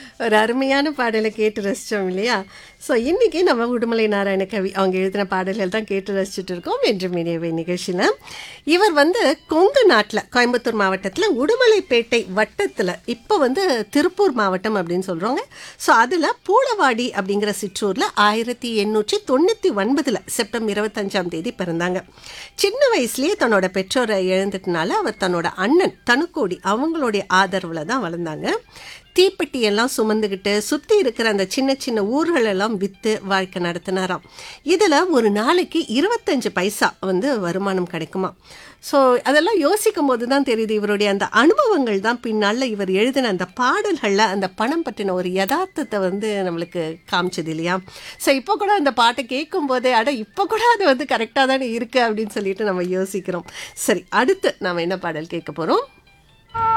ஒரு அருமையான பாடலை கேட்டு ரசித்தோம் இல்லையா ஸோ இன்னைக்கு நம்ம உடுமலை நாராயண கவி அவங்க எழுதின பாடல்கள் தான் கேட்டு ரசிச்சுட்டு இருக்கோம் என்று மினியவை நிகழ்ச்சியில் இவர் வந்து கொங்கு நாட்டில் கோயம்புத்தூர் மாவட்டத்தில் உடுமலைப்பேட்டை வட்டத்தில் இப்போ வந்து திருப்பூர் மாவட்டம் அப்படின்னு சொல்கிறோங்க ஸோ அதில் பூளவாடி அப்படிங்கிற சிற்றூரில் ஆயிரத்தி எண்ணூற்றி தொண்ணூற்றி ஒன்பதில் செப்டம்பர் இருபத்தஞ்சாம் தேதி பிறந்தாங்க சின்ன வயசுலேயே தன்னோட பெற்றோரை இழந்துட்டனால அவர் தன்னோட அண்ணன் தனுக்கோடி அவங்களுடைய ஆதரவில் தான் வளர்ந்தாங்க தீப்பெட்டி எல்லாம் சுமந்துக்கிட்டு சுற்றி இருக்கிற அந்த சின்ன சின்ன ஊர்கள் எல்லாம் விற்று வாழ்க்கை நடத்தினாராம் இதில் ஒரு நாளைக்கு இருபத்தஞ்சு பைசா வந்து வருமானம் கிடைக்குமா ஸோ அதெல்லாம் யோசிக்கும் போது தான் தெரியுது இவருடைய அந்த அனுபவங்கள் தான் பின்னால் இவர் எழுதின அந்த பாடல்களில் அந்த பணம் பற்றின ஒரு யதார்த்தத்தை வந்து நம்மளுக்கு காமிச்சது இல்லையா ஸோ இப்போ கூட அந்த பாட்டை கேட்கும் போதே அட இப்போ கூட அது வந்து கரெக்டாக தானே இருக்குது அப்படின்னு சொல்லிட்டு நம்ம யோசிக்கிறோம் சரி அடுத்து நாம் என்ன பாடல் கேட்க போகிறோம்